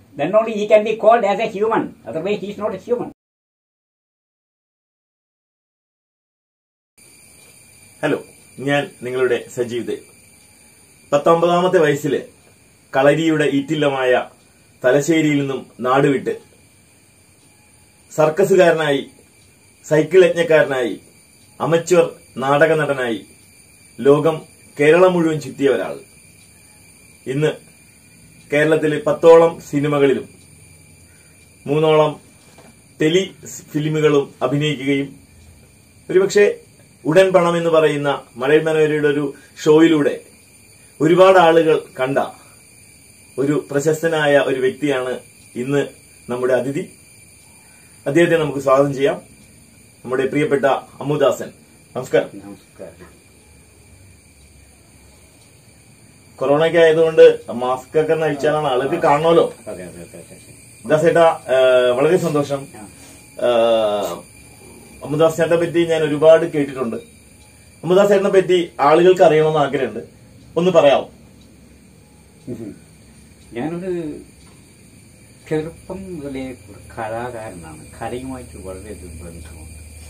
then only he can be called as a human. Otherwise, he is not a human. Hello ഞാൻ നിങ്ങളുടെ സജീവ് ദേവ് പത്തൊമ്പതാമത്തെ വയസ്സിൽ കളരിയുടെ ഈറ്റില്ലമായ തലശ്ശേരിയിൽ നിന്നും നാടുവിട്ട് സർക്കസുകാരനായി സൈക്കിൾ യജ്ഞക്കാരനായി അമച്വർ നാടക നടനായി ലോകം കേരളം മുഴുവൻ ചുറ്റിയ ഒരാൾ ഇന്ന് കേരളത്തിലെ പത്തോളം സിനിമകളിലും മൂന്നോളം ടെലി ഫിലിമുകളും അഭിനയിക്കുകയും ഒരുപക്ഷെ ഉടൻ പണം എന്ന് പറയുന്ന മഴയിൽ മനോരയുടെ ഒരു ഷോയിലൂടെ ഒരുപാട് ആളുകൾ കണ്ട ഒരു പ്രശസ്തനായ ഒരു വ്യക്തിയാണ് ഇന്ന് നമ്മുടെ അതിഥി അദ്ദേഹത്തെ നമുക്ക് സ്വാഗതം ചെയ്യാം നമ്മുടെ പ്രിയപ്പെട്ട അമ്മുദാസൻ നമസ്കാരം നമസ്കാരം കൊറോണയ്ക്ക് ആയതുകൊണ്ട് മാസ്ക് ഒക്കെ ഒന്ന് അഴിച്ചാലാണ് ആളുകൾക്ക് കാണണമല്ലോ അതെ അതെ അതെ അതെ ദാസേട്ടാ ഏഹ്, വളരെ സന്തോഷം ആ. ഏഹ്, അമ്മുദാസ് ചേട്ടനെ പറ്റി ഞാൻ ഒരുപാട് കേട്ടിട്ടുണ്ട് അമ്മുദാസ് ചേട്ടനെ പറ്റി ആളുകൾക്ക് അറിയണമെന്ന് ആഗ്രഹമുണ്ട് ഒന്ന് പറയാമോ ഉം. ഞാനൊരു ചെറുപ്പം മുതലേ ഒരു കലാകാരനാണ് കലയുമായിട്ട് വളരെയധികം ബന്ധമുണ്ട്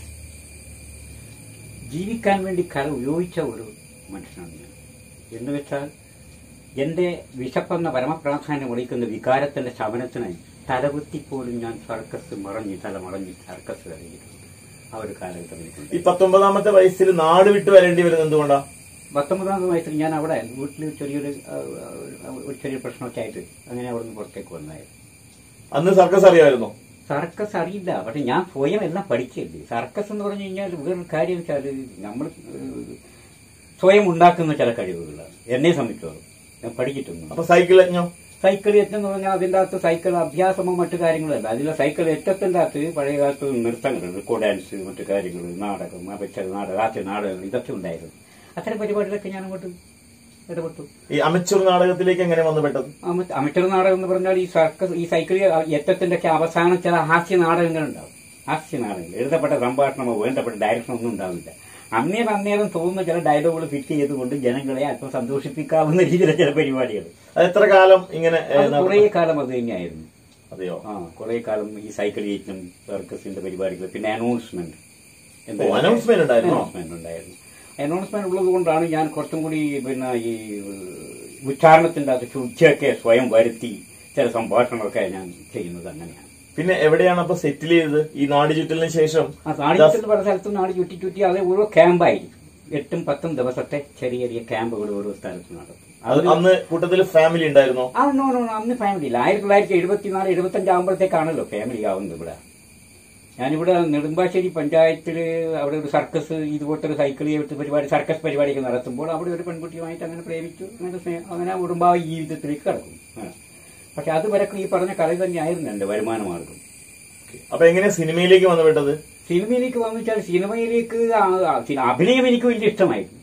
ജീവിക്കാൻ വേണ്ടി കല ഉപയോഗിച്ച ഒരു മനുഷ്യനാണ് ഞാൻ എന്ന് വെച്ചാൽ എന്റെ വിശപ്പെന്ന പരമപ്രാധാന്യം വിളിക്കുന്ന വികാരത്തിന്റെ ശമനത്തിനായി തലകുത്തിപ്പോലും ഞാൻ സർക്കസ് മറഞ്ഞ് തല മറഞ്ഞ് സർക്കസ് കളിയിട്ടുണ്ട് ആ ഒരു കാലഘട്ടം എനിക്കുണ്ട് ഈ പത്തൊമ്പതാമത്തെ വയസ്സിൽ നാട് വിട്ട് വരേണ്ടി വരുന്നത് എന്തുകൊണ്ടാ പത്തൊമ്പതാമത് വയസ്സിൽ ഞാൻ അവിടെ വീട്ടിൽ ചെറിയൊരു ആ, ആ, ഒരു ചെറിയ പ്രശ്നമൊക്കെ ആയിട്ട് അങ്ങനെ അവിടെ നിന്ന് പുറത്തേക്ക് വന്നായിരുന്നു അന്ന് സർക്കസ് അറിയാമായിരുന്നോ സർക്കസ് അറിയില്ല പക്ഷെ ഞാൻ സ്വയം എല്ലാം പഠിക്കല്ലേ സർക്കസ് എന്ന് പറഞ്ഞു കഴിഞ്ഞാൽ വേറൊരു കാര്യം വെച്ചാൽ നമ്മൾ സ്വയം ഉണ്ടാക്കുന്ന ചില കഴിവുകളാണ് എന്നെ സംബന്ധിച്ചോളം ഞാൻ പഠിച്ചിട്ടൊന്നും അപ്പൊ സൈക്കിൾ യജ്ഞം സൈക്കിൾ യജ്ഞം എന്ന് പറഞ്ഞാൽ അതിൻ്റെ അകത്ത് സൈക്കിൾ അഭ്യാസമോ മറ്റു കാര്യങ്ങളല്ല അതിലെ സൈക്കിൾ യജ്ഞത്തിൻ്റെ അകത്ത് പഴയ കാലത്ത് നൃത്തങ്ങൾ റിക്കോ ഡാൻസ് മറ്റു കാര്യങ്ങൾ നാടകം അപച്ച നാടകം ഹാസ്യ നാടകങ്ങൾ ഇതൊക്കെ ഉണ്ടായിരുന്നു അത്തരം പരിപാടികളൊക്കെ ഞാൻ അങ്ങോട്ട് ഇടപെട്ടു ഈ അമച്ചൂർ നാടകത്തിലേക്ക് എങ്ങനെ വന്നു പെട്ടത് അമ- അമച്ചർ നാടകം എന്ന് പറഞ്ഞാൽ ഈ സർക്കസ് ഈ സൈക്കിൾ യത്തത്തിന്റെ ഒക്കെ അവസാനം ചില ഹാസ്യ നാടകങ്ങൾ ഉണ്ടാവും ഹാസ്യ നാടകങ്ങൾ എഴുതപ്പെട്ട സംഭാഷണമോ വേണ്ടപ്പെട്ട ഡയറക്ഷൻ ഒന്നും ഉണ്ടാവില്ല അന്നേരം അന്നേരം തോന്നുന്ന ചില ഡയലോഗുകൾ ഫിറ്റ് ചെയ്തുകൊണ്ട് ജനങ്ങളെ അല്പം സന്തോഷിപ്പിക്കാവുന്ന രീതിയിലെ ചില പരിപാടികൾ അത് എത്ര കാലം ഇങ്ങനെ ഏ, അത് നടന്നു? കുറേ കാലം അത് തന്നെയായിരുന്നു അതെയോ ആ കുറെ കാലം ഈ സൈക്കിൾ യജ്ഞം സർക്കസിന്റെ പരിപാടികൾ പിന്നെ അനൗൺസ്മെന്റ് ഓ, announcement ഉണ്ടായിരുന്നോ? അനൗൺസ്മെന്റ് ഉണ്ടായിരുന്നു അനൗൺസ്മെന്റ് ഉള്ളത് കൊണ്ടാണ് ഞാൻ കുറച്ചും കൂടി പിന്നെ ഈ ഏഹ്, ഉച്ചാരണത്തിന്റെ അകത്ത് ഉച്ചയൊക്കെ സ്വയം വരുത്തി ചില സംഭാഷണങ്ങളൊക്കെ ഞാൻ ചെയ്യുന്നത് അങ്ങനെയാണ് പിന്നെ എവിടെയാണ് അപ്പൊ സെറ്റിൽ ചെയ്തത് ഈ നാട് ചുറ്റലിന് ശേഷം ആ നാടിനത്തിൽ പല സ്ഥലത്തും നാട് ചുറ്റി ചുറ്റി അത് ഓരോ ക്യാമ്പായിരിക്കും എട്ടും പത്തും ദിവസത്തെ ചെറിയ ചെറിയ ക്യാമ്പുകൾ ഓരോ സ്ഥലത്ത് നടത്തും അത് അന്ന് കൂട്ടത്തിൽ ഫാമിലി ഉണ്ടായിരുന്നോ ആ നോ നോ നോ, അന്ന് ഫാമിലി ഇല്ല ആയിരത്തി തൊള്ളായിരത്തി എഴുപത്തിനാല് എഴുപത്തഞ്ച് ആകുമ്പോഴത്തേക്കാണല്ലോ ഫാമിലി ആവുന്നത് ഇവിടെ ഞാനിവിടെ നെടുമ്പാശ്ശേരി പഞ്ചായത്തിൽ അവിടെ ഒരു സർക്കസ് ഇതുപോലത്തെ ഒരു സൈക്കിൾ ചെയ്തിട്ട് പരിപാടി സർക്കസ് പരിപാടിയൊക്കെ നടത്തുമ്പോൾ അവിടെ ഒരു പെൺകുട്ടിയുമായിട്ട് അങ്ങനെ പ്രേമിച്ചു അങ്ങനെ സ്നേ- അങ്ങനെ കുടുംബ ജീവിതത്തിലേക്ക് കടക്കും ആ. പക്ഷെ അതുവരെക്കും ഈ പറഞ്ഞ കല തന്നെയായിരുന്നു എന്റെ വരുമാന മാർഗം അപ്പൊ എങ്ങനെ സിനിമയിലേക്ക് വന്നു പെട്ടത് സിനിമയിലേക്ക് വന്നു വെച്ചാൽ സിനിമയിലേക്ക് ആ- ആ സിനി- അഭിനയം എനിക്ക് വലിയ ഇഷ്ടമായിരുന്നു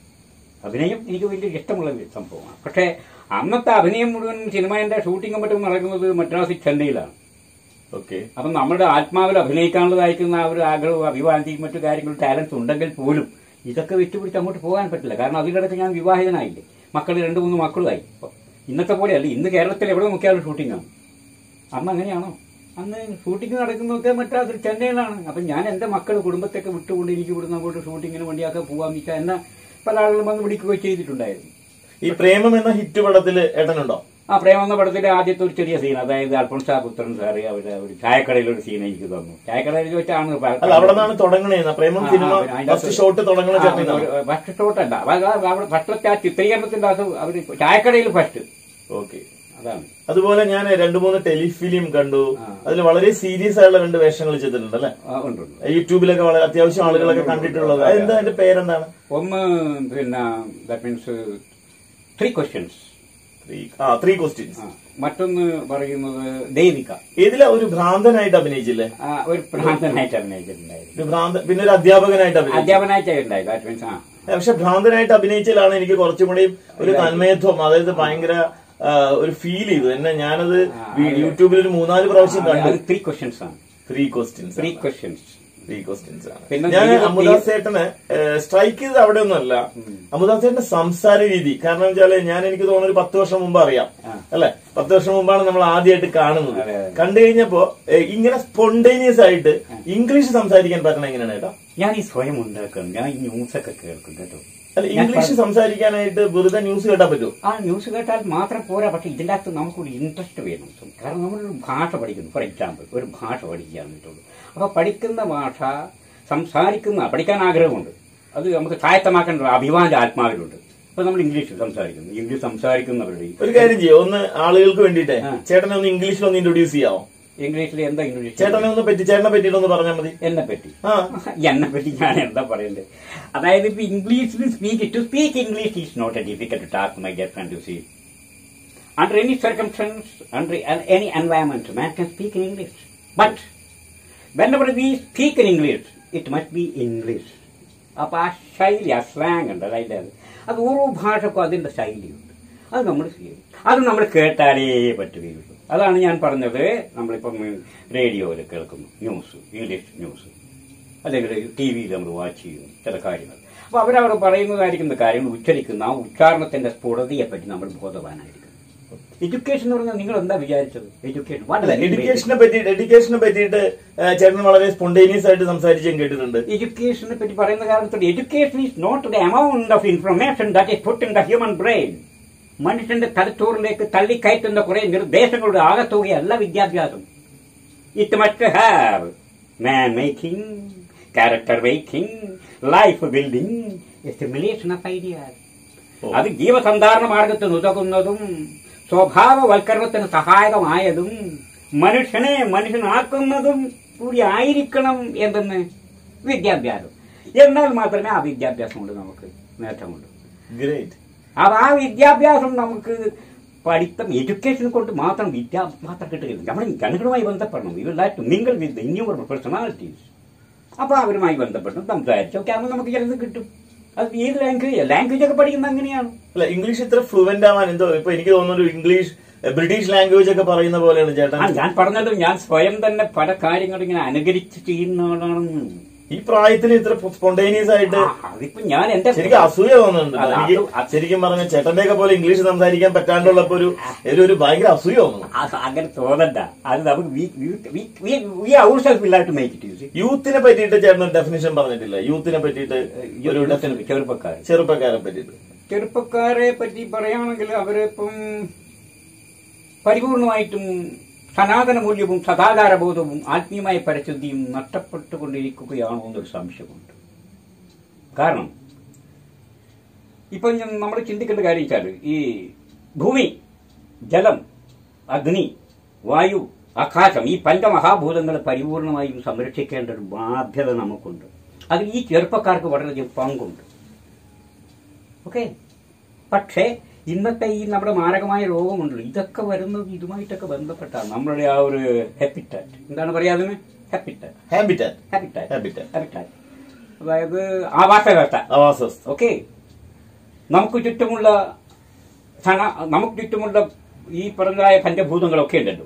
അഭിനയം എനിക്ക് വലിയ ഇഷ്ടമുള്ള ഒരു സംഭവമാണ് പക്ഷേ അന്നത്തെ അഭിനയം മുഴുവൻ സിനിമയുടെ ഷൂട്ടിങ്ങും മറ്റും നടക്കുന്നത് മദ്രാസിൽ ചെന്നൈയിലാണ് ഓക്കെ അപ്പം നമ്മുടെ ആത്മാവിൽ അഭിനയിക്കാനുള്ളതായിരിക്കുന്ന ആ ഒരു ആഗ്രഹവും അഭിവാന്തിയും മറ്റു കാര്യങ്ങളും ടാലൻസ് ഉണ്ടെങ്കിൽ പോലും ഇതൊക്കെ വിട്ടുപിടിച്ച് അങ്ങോട്ട് പോകാൻ പറ്റില്ല കാരണം അതിനിടയ്ക്ക് ഞാൻ വിവാഹിതനായില്ലേ മക്കൾ രണ്ട് മൂന്ന് മക്കളുമായി ഇപ്പൊ ഇന്നത്തെ പോലെയല്ല ഇന്ന് കേരളത്തിൽ എവിടെ നോക്കിയാലും ഷൂട്ടിങ്ങാണ് അന്ന് അങ്ങനെയാണോ അന്ന് ഷൂട്ടിംഗ് നടക്കുന്നതൊക്കെ മദ്രാസിൽ ചെന്നൈയിലാണ് അപ്പം ഞാൻ എന്റെ മക്കൾ കുടുംബത്തൊക്കെ വിട്ടുകൊണ്ട് എനിക്ക് ഇവിടുന്ന് അങ്ങോട്ട് ഷൂട്ടിങ്ങിന് വേണ്ടിയൊക്കെ പോകാൻ വെച്ചാൽ എന്നെ പല ആളുകളും വന്ന് വിളിക്കുകയോ ചെയ്തിട്ടുണ്ടായിരുന്നു ഈ പ്രേമം എന്ന ഹിറ്റ് പടത്തില് ഏട്ടനുണ്ടോ ആ പ്രേമ എന്ന പടത്തിലെ ആദ്യത്തെ ഒരു ചെറിയ സീൻ അതായത് അൽഫോൺസാ പുത്രൻ സാറ് അവരുടെ ഒരു ചായക്കടയിൽ ഒരു സീൻ എനിക്ക് തന്നു ചായക്കടയിൽ ചോദിച്ചാണ് അല്ല അവിടെ നിന്നാണ് തുടങ്ങണേന്ന് പ്രേമം ആ, സിനിമ ആ, അതിന്റെ ഫസ്റ്റ് അകത്ത് ഷോട്ട് തുടങ്ങണ ചേട്ടൻ ഫസ്റ്റ് ഷോട്ടല്ല അവിടെ ഫസ്റ്റത്തെ ആ ചിത്രീകരണത്തിന്റെ അത് അവര് ചായക്കടയിൽ ഫസ്റ്റ് ഓക്കെ അതാണ് അതുപോലെ ഞാൻ രണ്ടു മൂന്ന് ടെലിഫിലിം കണ്ടു ആ. അതിൽ വളരെ സീരിയസ് ആയിട്ടുള്ള രണ്ട് വേഷങ്ങൾ ചെയ്തിട്ടുണ്ട് അല്ലെ ആ, ഉണ്ട് ഉണ്ട് യൂട്യൂബിലൊക്കെ വളരെ അത്യാവശ്യം ആളുകളൊക്കെ കണ്ടിട്ടുള്ളത് എന്താ അതിന്റെ പേരെന്താണ് ഒന്ന് പിന്നെ that means three questions Three- ആ ത്രീ ക്വസ്റ്റ്യൻസ് മറ്റൊന്ന് പറയുന്നത് ദേവിക ഇതിലെ ഒരു ഭ്രാന്തനായിട്ട് അഭിനയിച്ചില്ലേ ആ, ഒരു ഭ്രാന്തനായിട്ട് അഭിനയിച്ചിട്ടുണ്ടായിരുന്നു ഒരു ഭ്രാന്ത പിന്നെ ഒരു അധ്യാപകനായിട്ട് അഭിനയിച്ചു അധ്യാപനായിട്ട് ഉണ്ടായിരുന്നു ദാറ്റ് മീൻസ് ആ പക്ഷെ ഭ്രാന്തനായിട്ട് അഭിനയിച്ചാലാണ് എനിക്ക് കുറച്ചും കൂടി ഒരു തന്മയത്വം അതായത് ഭയങ്കര ആ, ഒരു ഫീൽ ചെയ്തു എന്നെ ഞാനത് വി- യൂട്യൂബിൽ ഒരു മൂന്നാല് പ്രാവശ്യം കണ്ടു അത് ത്രീ ക്വസ്റ്റ്യൻസ് ആണ് three questions three questions three questions ആണ് പിന്നെ ഞാൻ ദൈവം- അമുദാസ് ചേട്ടന് സ്ട്രൈക്ക് ചെയ്ത് അവിടെ ഒന്നുമല്ല അമുദാസ് ചേട്ടന്റെ സംസാര രീതി കാരണം വെച്ചാല് ഞാൻ എനിക്ക് തോന്നുന്നു ഒരു പത്ത് വർഷം മുമ്പ് അറിയാം ആ. അല്ലെ പത്ത് വർഷം മുമ്പാണ് നമ്മൾ ആദ്യമായിട്ട് കാണുന്നത് അതെ, അതെ. കണ്ടു കഴിഞ്ഞപ്പോ ഏ, ഇങ്ങനെ സ്പോണ്ടേനിയസ് ആയിട്ട് ഇംഗ്ലീഷ് സംസാരിക്കാൻ പറ്റണം എങ്ങനെയാണ് ചേട്ടാ ഞാൻ ഈ സ്വയം ഉണ്ടാക്കും ഞാൻ ഈ ന്യൂസൊക്കെ കേൾക്കും കേട്ടോ അല്ല ഇംഗ്ലീഷ് സംസാരിക്കാനായിട്ട് വെറുതെ ന്യൂസ് കേട്ടാ പറ്റുമോ ആ ന്യൂസ് കേട്ടാൽ മാത്രം പോരാ പക്ഷെ ഇതിൻ്റെ അകത്ത് നമുക്കൊരു ഇൻട്രസ്റ്റ് വേണം കാരണം നമ്മളൊരു ഭാഷ പഠിക്കുന്നു ഫോർ എക്സാമ്പിൾ ഒരു ഭാഷ പഠിക്കുകയാണെന്നുള്ളൂ അപ്പോൾ പഠിക്കുന്ന ഭാഷ സംസാരിക്കുന്ന പഠിക്കാൻ ആഗ്രഹമുണ്ട് അത് നമുക്ക് സ്വായത്തമാക്കേണ്ട അഭിമാന ആത്മാവിലുണ്ട് അപ്പോൾ നമ്മൾ ഇംഗ്ലീഷ് സംസാരിക്കുന്നു ഇംഗ്ലീഷ് സംസാരിക്കുന്നവരുടെ ഒരു കാര്യം ചെയ്യോ ഒന്ന് ആളുകൾക്ക് വേണ്ടിയിട്ട് ആ. ചേട്ടനെ ഒന്ന് ഇംഗ്ലീഷിൽ ഒന്ന് ഇൻട്രൊഡ്യൂസ് ചെയ്യാമോ ഇംഗ്ലീഷിൽ എന്താ ഇംഗ്ലീഷ് ചേട്ടനെ ഒന്ന് പറ്റി ചേട്ടനെ പറ്റിയിട്ട് ഒന്ന് പറഞ്ഞാൽ മതി എന്നെ പറ്റി ആ എന്നെ പറ്റി ഞാൻ എന്താ പറയണ്ടേ അതായത് ഇപ്പൊ ഇംഗ്ലീഷിൽ speak to speak English is not a difficult task my dear friend you see under any circumstance, under an- any environment, man can speak in English. But whenever we speak in English, it must be English. അപ്പൊ ആ ശൈലി ആ slang ഉണ്ട് അതായത് അത് അത് ഓരോ ഭാഷക്കും അതിന്റെ ശൈലിയുണ്ട് അത് നമ്മൾ ചെയ്യും അത് നമ്മൾ കേട്ടാലേ പറ്റുകയുള്ളൂ അതാണ് ഞാൻ പറഞ്ഞത് നമ്മളിപ്പം റേഡിയോയിൽ കേൾക്കുന്നു ന്യൂസ് ഇംഗ്ലീഷ് ന്യൂസ് അല്ലെങ്കിൽ ടി വിയിൽ നമ്മൾ വാച്ച് ചെയ്യുന്നു ചില കാര്യങ്ങൾ അപ്പൊ അവരവർ പറയുന്നതായിരിക്കുന്ന കാര്യങ്ങൾ ഉച്ചരിക്കുന്ന ആ ഉച്ചാരണത്തിന്റെ സ്ഫുടതയെ പറ്റി നമ്മൾ ബോധവാനായിരിക്കും എഡ്യൂക്കേഷൻ എന്ന് പറഞ്ഞാൽ നിങ്ങൾ എന്താ വിചാരിച്ചത് എഡ്യൂക്കേഷൻ അല്ല എഡ്യൂക്കേഷനെ പറ്റിയിട്ട് എഡ്യൂക്കേഷനെ പറ്റിയിട്ട് ഏ, ചേട്ടൻ വളരെ സ്പോണ്ടേനിയസ് ആയിട്ട് സംസാരിച്ച് ഞാൻ കേട്ടിട്ടുണ്ട് എഡ്യൂക്കേഷനെ പറ്റി പറയുന്ന കാരണത്തിൽ education is not the amount of information that is put in the human brain മനുഷ്യന്റെ തലച്ചോറിലേക്ക് തള്ളിക്കയറ്റുന്ന കുറെ നിർദ്ദേശങ്ങളുടെ ആകത്തുകയല്ല വിദ്യാഭ്യാസം it must have man making character making life building stimulation of ideas ഓ. അത് ജീവസന്ധാരണ മാർഗത്തിന് ഉതകുന്നതും സ്വഭാവവൽക്കരണത്തിന് സഹായകമായതും മനുഷ്യനെ മനുഷ്യനാക്കുന്നതും കൂടി ആയിരിക്കണം എന്തെന്ന് വിദ്യാഭ്യാസം എന്നാൽ മാത്രമേ ആ വിദ്യാഭ്യാസം കൊണ്ട് നമുക്ക് നേട്ടമുള്ളൂ ഗ്രേറ്റ് അപ്പൊ ആ വിദ്യാഭ്യാസം നമുക്ക് പഠിത്തം എഡ്യൂക്കേഷൻ കൊണ്ട് മാത്രം വിദ്യ മാത്രം കിട്ടുകയില്ല നമ്മൾ ജനങ്ങളുമായി ബന്ധപ്പെടണം you like to mingle with in your personalities അപ്പൊ അവരുമായി ബന്ധപ്പെട്ട് സംസാരിച്ചൊക്കെ ആകുമ്പോൾ നമുക്ക് ചിലത് കിട്ടും അത് ഏത് ലാംഗ്വേജ് ലാംഗ്വേജ് ഒക്കെ പഠിക്കുന്നത് അങ്ങനെയാണ് അല്ല ഇംഗ്ലീഷ് ഇത്ര ഫ്ലുവന്റ് ആവാൻ എന്തോ ഇപ്പൊ എനിക്ക് തോന്നുന്നു ഒരു ഇംഗ്ലീഷ് ഏ, ബ്രിട്ടീഷ് ലാംഗ്വേജ് ഒക്കെ പറയുന്ന പോലെയാണ് ചേട്ടൻ ആ ഞാൻ പറഞ്ഞത് ഞാൻ സ്വയം തന്നെ പല കാര്യങ്ങളും ഇങ്ങനെ അനുകരിച്ച് ചെയ്യുന്ന ആളാണെന്ന് ഈ പ്രായത്തിൽ ഇത്ര സ്പോണ്ടേനിയസ് ആയിട്ട് ആ, അതിപ്പോ ഞാൻ എന്റെ ശരിക്കും അസൂയ തോന്നുന്നുണ്ട് അത് എനിക്ക് അത് അത് ശരിക്കും പറഞ്ഞ ചേട്ടന്റെ ഒക്കെ പോലെ ഇംഗ്ലീഷ് സംസാരിക്കാൻ പറ്റാണ്ടുള്ളപ്പോ ഒരു ഒരു- ഒരു ഭയങ്കര അസൂയ തോന്നുന്നു ആ, അങ്ങനെ തോന്നണ്ട അത് നമുക്ക് വി ഔട്ട് സെൽഫ് ഇല്ലാട്ട് മേക്ക് ഇറ്റ് യൂസ് യൂത്തിനെ പറ്റിയിട്ട് ചേട്ടൻ ഒരു ഡെഫിനിഷൻ പറഞ്ഞിട്ടില്ല യൂത്തിനെ പറ്റിയിട്ട് ഒരു defini- ചെറുപ്പക്കാർ ചെറുപ്പക്കാരെ പറ്റിയിട്ട് ചെറുപ്പക്കാരെ പറ്റി പറയുകയാണെങ്കിൽ അവരിപ്പം പരിപൂർണമായിട്ടും സനാതന മൂല്യവും സദാചാരബോധവും ആത്മീയമായ പരിശുദ്ധിയും നഷ്ടപ്പെട്ടുകൊണ്ടിരിക്കുകയാണോ എന്നൊരു സംശയമുണ്ട് കാരണം ഇപ്പം ഞാൻ നമ്മൾ ചിന്തിക്കേണ്ട കാര്യം വെച്ചാൽ ഈ ഭൂമി ജലം അഗ്നി വായു ആകാശം ഈ പഞ്ചമഹാഭൂതങ്ങളെ പരിപൂർണമായും സംരക്ഷിക്കേണ്ട ഒരു ബാധ്യത നമുക്കുണ്ട് അതിൽ ഈ ചെറുപ്പക്കാർക്ക് വളരെയധികം പങ്കുണ്ട് ഓക്കെ പക്ഷേ ഇന്നത്തെ ഈ നമ്മുടെ മാരകമായ രോഗമുണ്ടല്ലോ ഇതൊക്കെ വരുന്നത് ഇതുമായിട്ടൊക്കെ ബന്ധപ്പെട്ടാണ് നമ്മളുടെ ആ ഒരു ഹാപ്പിറ്റാറ്റ് എന്താണ് പറയാ അതിന് ഹാപ്പിറ്റാറ്റ് ഹാബിറ്റാറ്റ് ഹാപ്പിറ്റാറ്റ് ഹാബിറ്റാറ്റ് ഹാപ്പിറ്റാറ്റ് അതായത് ആവാസ വ്യവസ്ഥ ആവാസവസ്ഥ ഓക്കെ നമുക്ക് ചുറ്റുമുള്ള സണ- നമുക്ക് ചുറ്റുമുള്ള ഈ പറഞ്ഞതായ പഞ്ചഭൂതങ്ങളൊക്കെ ഉണ്ടല്ലോ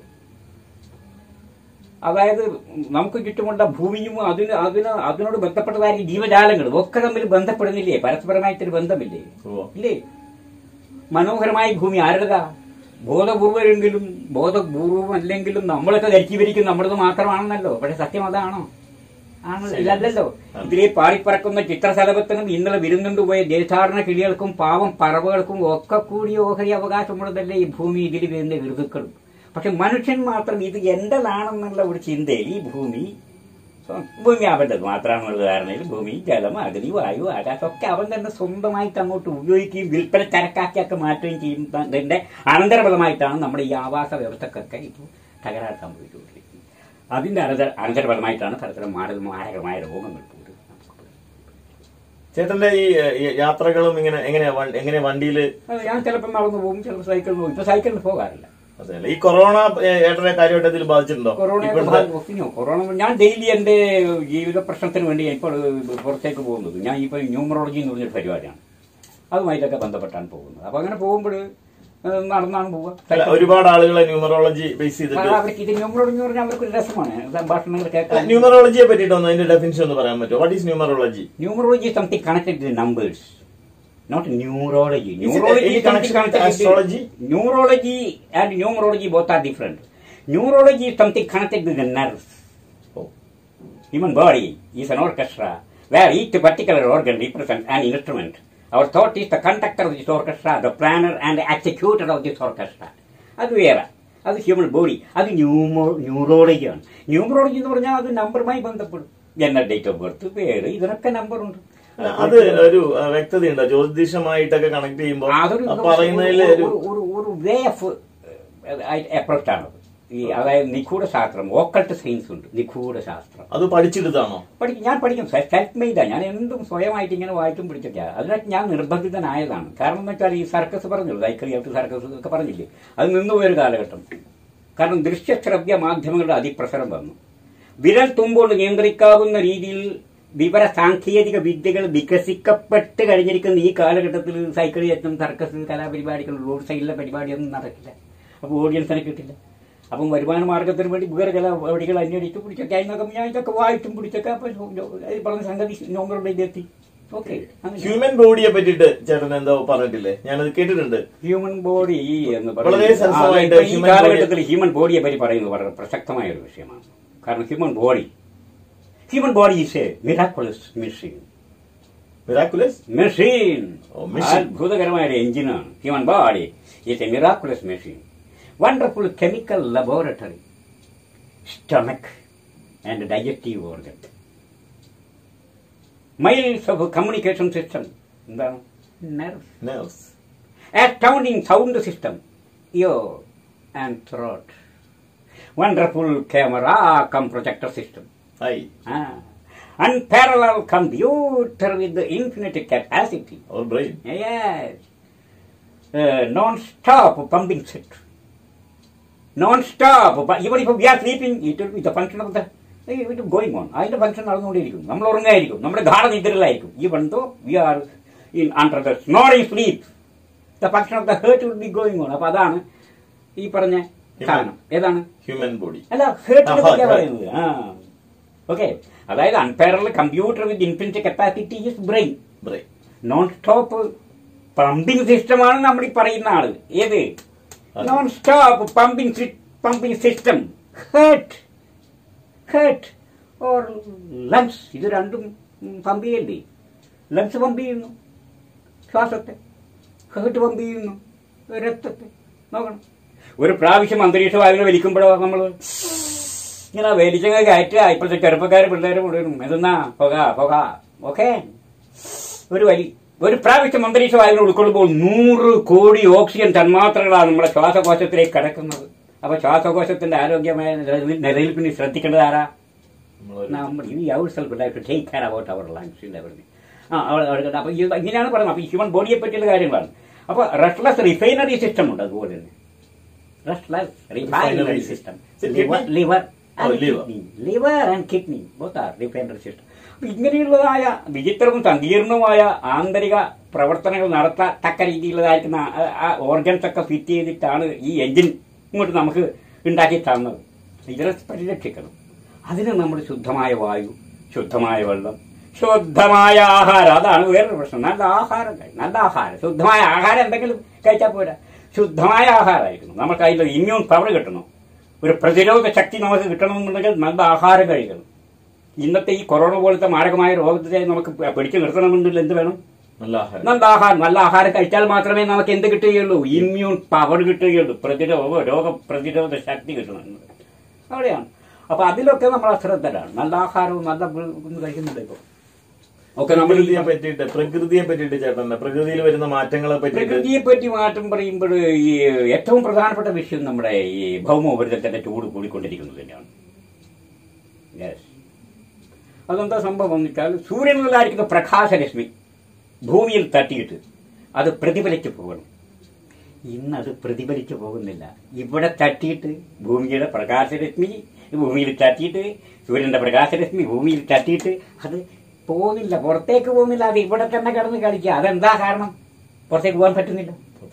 അതായത് നമുക്ക് ചുറ്റുമുള്ള ഭൂമിയും അതിന് അതിന് അതിനോട് ബന്ധപ്പെട്ടതായ ജീവജാലങ്ങളും ഒക്കെ തമ്മിൽ ബന്ധപ്പെടുന്നില്ലേ പരസ്പരമായിട്ടൊരു ബന്ധമില്ലേ ഉവ്വ. ഇല്ലേ മനോഹരമായ ഭൂമി ആരുടേതാ ബോധപൂർവമെങ്കിലും ബോധപൂർവം അല്ലെങ്കിലും നമ്മളൊക്കെ ധരിച്ചിരിക്കും നമ്മളത് മാത്രമാണെന്നല്ലോ പക്ഷെ സത്യം അതാണോ ആണ് ഇല്ലല്ലോ ഇതിലെ പാറിപ്പറക്കുന്ന ചിത്രശലഭത്തിനും ഇന്നലെ വിരുന്നുണ്ട് പോയ ദേശാടന കിളികൾക്കും പാവം പറവകൾക്കും ഒക്കെ കൂടി ഓഹരി അവകാശമുള്ളതല്ലേ ഈ ഭൂമി ഇതിൽ വരുന്ന ഋതുക്കളും പക്ഷെ മനുഷ്യൻ മാത്രം ഇത് എന്റേതാണെന്നുള്ള ഒരു ചിന്തയിൽ ഈ ഭൂമി സ്വ- ഭൂമി അവൻ്റെത് മാത്രമാണെന്നുള്ള ധാരണയിൽ ഭൂമി ജലം അഗ്നി വായു ആകാശം ഒക്കെ അവൻ തന്നെ സ്വന്തമായിട്ട് അങ്ങോട്ട് ഉപയോഗിക്കുകയും വിൽപ്പന ചരക്കാക്കിയൊക്കെ മാറ്റുകയും ചെയ്യുന്നതിന്റെ അനന്തരഫലമായിട്ടാണ് നമ്മുടെ ഈ ആവാസ വ്യവസ്ഥക്കൊക്കെ ഇപ്പോൾ തകരാറ് സംഭവിച്ചുകൊണ്ടിരിക്കുന്നത് അതിന്റെ അനന്തര അനന്തരഫലമായിട്ടാണ് പലതരം മാരക മാരകമായ രോഗങ്ങൾ പോലും നമുക്ക് ചേട്ടന്റെ ഈ ഏ, ഈ യാത്രകളും ഇങ്ങനെ എങ്ങനെയാ വ- എങ്ങനെയാ വണ്ടിയില് അത് ഞാൻ ചിലപ്പോൾ നടന്നു പോകും ചിലപ്പോൾ സൈക്കിളിൽ പോകും ഇപ്പൊ സൈക്കിളിൽ പോകാറില്ല അതല്ല ഈ കൊറോണ ഏ, ഏട്ടനെ കാര്യമായിട്ട് എന്തെങ്കിലും ബാധിച്ചിട്ടുണ്ടോ കൊറോണ ഇപ്പോഴത്തെ കൊറോണ ഞാൻ ഡെയിലി എന്റെ ജീവിത പ്രശ്നത്തിന് വേണ്ടി ഇപ്പോൾ പുറത്തേക്ക് പോകുന്നത് ഞാൻ ഇപ്പോൾ ന്യൂമറോളജി എന്ന് പറഞ്ഞൊരു പരിപാടിയാണ് അതുമായിട്ടൊക്കെ ബന്ധപ്പെട്ടാണ് പോകുന്നത് അപ്പൊ അങ്ങനെ പോകുമ്പോൾ ഏഹ്, നടന്നാണ് പോവുക അല്ല, ഒരുപാട് ആളുകളെ ന്യൂമറോളജി ബേസ് ചെയ്തിട്ട് ആ, അവർക്ക് ഇത് ന്യൂമറോളജി എന്ന് പറഞ്ഞാൽ അവർക്ക് ഒരു രസമാണ് സംഭാഷണങ്ങൾ കേൾക്കാൻ ന്യൂമറോളജിയെ പറ്റിയിട്ട് ഒന്ന് അതിന്റെ ഡെഫിനിഷൻ ഒന്ന് പറയാൻ പറ്റുമോ what is numerology numerology is something connected to the numbers not neurology Is it neurology any is something connection with connected with astrology? neurology and numerology both are different neurology is something connected with the nerves Oh. human body is an orchestra where each particular organ represents an instrument our thought is the conductor of this orchestra the planner and the executor of this orchestra അത് വേറെ അത് human body അത് ന്യൂമോ ന്യൂറോളജിയാണ് numerology എന്ന് പറഞ്ഞാൽ അത് നമ്പറുമായി ബന്ധപ്പെടും ജനറൽ ഡേറ്റ് ഓഫ് ബർത്ത് പേര് ഇതിനൊക്കെ നമ്പറുണ്ട് അത് ഒരു ആ, വ്യക്തതയുണ്ടോ ജ്യോതിഷമായിട്ടൊക്കെ കണക്ട് ചെയ്യുമ്പോൾ അതൊരു ആ പറയുന്നതിൽ ഒരു ഒരു- ഒരു ഒരു വേ ഓഫ് അപ്രോച്ച് ആണ് ഈ അതായത് നിഗൂഢ ശാസ്ത്രം ഓക്കൾട്ട് സയൻസ് ഉണ്ട് നിഗൂഢ ശാസ്ത്രം അത് പഠിച്ചെടുത്താണോ പഠിക്കും ഞാൻ പഠിക്കും സെൽഫ് മെയ്ഡാ ഞാൻ എന്തും സ്വയമായിട്ട് ഇങ്ങനെ വായിച്ചും പിടിച്ചൊക്കെ അതിനൊക്കെ ഞാൻ നിർബന്ധിതനായതാണ് കാരണം എന്ന് വെച്ചാൽ ഈ സർക്കസ് പറഞ്ഞല്ലോ സൈക്കിൾ ഔട്ട് സർക്കസ് ഒക്കെ പറഞ്ഞില്ലേ അത് നിന്നുപോയൊരു കാലഘട്ടം കാരണം ദൃശ്യശ്രവ്യ മാധ്യമങ്ങളുടെ അതിപ്രസരം വന്നു വിരൽ തുമ്പോൾ നിയന്ത്രിക്കാവുന്ന രീതിയിൽ വിവര സാങ്കേതിക വിദ്യകൾ വികസിക്കപ്പെട്ട് കഴിഞ്ഞിരിക്കുന്ന ഈ കാലഘട്ടത്തിൽ സൈക്കിൾ യത്നം സർക്കസ് കലാപരിപാടികൾ റോഡ് സൈഡിലെ പരിപാടിയൊന്നും നടക്കില്ല അപ്പോൾ ഓഡിയൻസിനെ കിട്ടില്ല അപ്പം വരുമാന മാർഗത്തിന് വേണ്ടി വേറെ ചില വഴികൾ അന്വേഷിച്ച് പിടിച്ചൊക്കെ അതിനൊക്കെ ഞാൻ ഇതൊക്കെ വായിച്ചും പിടിച്ചൊക്കെ അപ്പൊ ഈ പറഞ്ഞ സംഗതി നോമ്പറുടെ ഇതെത്തി ഓക്കെ ഹ്യൂമൻ ബോഡിയെ പറ്റിയിട്ട് ചേട്ടൻ എന്തോ പറഞ്ഞിട്ടില്ലേ ഞാനത് കേട്ടിട്ടുണ്ട് ഹ്യൂമൻ ബോഡി എന്ന് വളരെ പറയുന്നത് സരസമായിട്ട് ആ, ഇപ്പൊ ഈ human കാലഘട്ടത്തിൽ ഹ്യൂമൻ ബോഡിയെ പറ്റി പറയുന്നത് വളരെ പ്രസക്തമായ ഒരു വിഷയമാണ് കാരണം human body human body is a miraculous machine miraculous machine Oh, machine. അത്ഭുതകരമായ ഒരു എഞ്ചിനാണ് human body is a miraculous machine wonderful chemical laboratory stomach and digestive organ miles of communication system എന്താണ് nerve nerves astounding sound system, ear and throat. Wonderful camera cum projector system. Eye Ah. Unparalleled computer with the infinite capacity. Or brain Yes. Uh, non-stop pumping set. Non-stop. But even if we are sleeping, it will be the function of the it will going on. അതിന്റെ function നടന്നുകൊണ്ടിരിക്കും നമ്മൾ ഉറങ്ങായിരിക്കും നമ്മുടെ ഗാഠനിദ്രയിലായിരിക്കും ഈ ബന്ധോ we are in under the snoring sleep the function of the heart will be going on അപ്പൊ അതാണ് ഈ പറഞ്ഞ സാധനം ഏതാണ് ഹ്യൂമൻ ബോഡി അല്ല ഹേർട്ടിനെ ആ, പറ്റിയാ heart. പറയുന്നത് ആ ഓക്കെ അതായത് unparalleled computer with infinite capacity is brain brain non stop pumping സിസ്റ്റമാണ് നമ്മൾ ഈ പറയുന്ന ആള് ഏത് അതെ. Non stop pumping pumping system heart heart or lungs ഇത് രണ്ടും പമ്പ് ചെയ്യണ്ടേ ലങ്സ് പമ്പ് ചെയ്യുന്നു ശ്വാസത്തെ ഹേർട്ട് പമ്പ് ചെയ്യുന്നു രക്തത്തെ നോക്കണം ഒരു പ്രാവശ്യം അന്തരീക്ഷ വായുവിനെ വലിക്കുമ്പോഴോ നമ്മൾ ഇങ്ങനെ വലിച്ചങ്ങ് കയറ്റുക ഇപ്പോഴത്തെ ചെറുപ്പക്കാർ പിള്ളേർ മുഴുവനും ഇതെന്നാ പുക പുക ഓക്കെ ഒരു വലി ഒരു പ്രാവശ്യം അന്തരീക്ഷ വായുവിനെ ഉൾക്കൊള്ളുമ്പോൾ നൂറ് കോടി ഓക്സിജൻ തന്മാത്രകളാണ് നമ്മുടെ ശ്വാസകോശത്തിലേക്ക് കിടക്കുന്നത് അപ്പൊ ശ്വാസകോശത്തിന്റെ ആരോഗ്യമായ നിലനിൽ- നിലനിൽപ്പിന് ശ്രദ്ധിക്കേണ്ടത് ആരാ നമ്മളൊരു നമ്മൾ ഈ our self life take care about our lungs everything ആ അവൾ- അവൾക്ക് അപ്പൊ ഇത് ഇങ്ങനെയാണ് പറയുന്നത് അപ്പൊ ഹ്യൂമൻ ബോഡിയെ പറ്റിയുള്ള കാര്യങ്ങളാണ് അപ്പൊ റെസ്റ്റ്ലെസ് റിഫൈനറി സിസ്റ്റം ഉണ്ട് അതുപോലെ തന്നെ restless refinery Refinery system system. Is it liver kidney? Liver Oh, liver. Liver and kidney both are refinery system അപ്പൊ ഇങ്ങനെയുള്ളതായ വിചിത്രവും സങ്കീർണവുമായ ആന്തരിക പ്രവർത്തനങ്ങൾ നടത്തത്തക്ക രീതിയിലുള്ളതായിരിക്കുന്ന ആ- ആ ഓർഗൻസ് ഒക്കെ ഫിറ്റ് ചെയ്തിട്ടാണ് ഈ എഞ്ചിൻ ഇങ്ങോട്ട് നമുക്ക് ഉണ്ടാക്കി തന്നത് ഇതിനെ പരിരക്ഷിക്കണം അതിന് നമ്മൾ ശുദ്ധമായ വായു ശുദ്ധമായ വെള്ളം ശുദ്ധമായ ആഹാരം അതാണ് വേറൊരു പ്രശ്നം നല്ല ആഹാരം കഴി- നല്ല ആഹാരം ശുദ്ധമായ ആഹാരം എന്തെങ്കിലും കഴിച്ചാൽ പോരാ ശുദ്ധമായ ആഹാരമായിരിക്കണം നമുക്ക് അതിന്റെ ഇമ്മ്യൂൺ പവർ കിട്ടണം ഒരു പ്രതിരോധ ശക്തി നമുക്ക് കിട്ടണമെന്നുണ്ടെങ്കിൽ നല്ല ആഹാരം കഴിക്കണം ഇന്നത്തെ ഈ കൊറോണ പോലത്തെ മാരകമായ രോഗത്തെ നമുക്ക് പിടിച്ചു നിർത്തണമെന്നുണ്ടെങ്കിൽ എന്ത് വേണം നല്ല ആഹാരം നല്ല ആഹാരം നല്ല ആഹാരം കഴിച്ചാൽ മാത്രമേ നമുക്ക് എന്ത് കിട്ടുകയുള്ളൂ ഇമ്മ്യൂൺ പവർ കിട്ടുകയുള്ളൂ പ്രതിരോധ രോഗ പ്രതിരോധ ശക്തി കിട്ടണം അവിടെയാണ് അപ്പൊ അതിലൊക്കെ നമ്മൾ അശ്രദ്ധരാണ് നല്ല ആഹാരവും നല്ല ഒന്നും കഴിക്കുന്നില്ല ഇപ്പൊ ഒക്കെ നമ്മൾ ഈ പ്രകൃതിയെ പറ്റിയിട്ട് പ്രകൃതിയെ പറ്റിയിട്ട് ചേട്ടന്റെ പ്രകൃതിയിൽ വരുന്ന മാറ്റങ്ങളെ പറ്റിയിട്ട് പ്രകൃതിയെ പറ്റി മാറ്റം പറയുമ്പോൾ ഈ ഏറ്റവും പ്രധാനപ്പെട്ട വിഷയം നമ്മുടെ ഈ ഭൗമോപരിതലത്തിന്റെ ചൂട് കൂടിക്കൊണ്ടിരിക്കുന്നത് തന്നെയാണ് Yes. അതെന്താ സംഭവം എന്ന് വെച്ചാൽ സൂര്യനിലായിരിക്കുന്ന പ്രകാശരശ്മി ഭൂമിയിൽ തട്ടിയിട്ട് അത് പ്രതിഫലിച്ചു പോകണം ഇന്ന് അത് പ്രതിഫലിച്ചു പോകുന്നില്ല ഇവിടെ തട്ടിയിട്ട് ഭൂമിയുടെ പ്രകാശരശ്മി ഭൂമിയിൽ തട്ടിയിട്ട് സൂര്യന്റെ പ്രകാശരശ്മി ഭൂമിയിൽ തട്ടിയിട്ട് അത് പോകുന്നില്ല പുറത്തേക്ക് പോകുന്നില്ല അത് ഇവിടെ തന്നെ കിടന്ന് കളിക്കുക അതെന്താ കാരണം പുറത്തേക്ക് പോകാൻ പറ്റുന്നില്ല പുറത്തേക്ക് പോകുന്നു.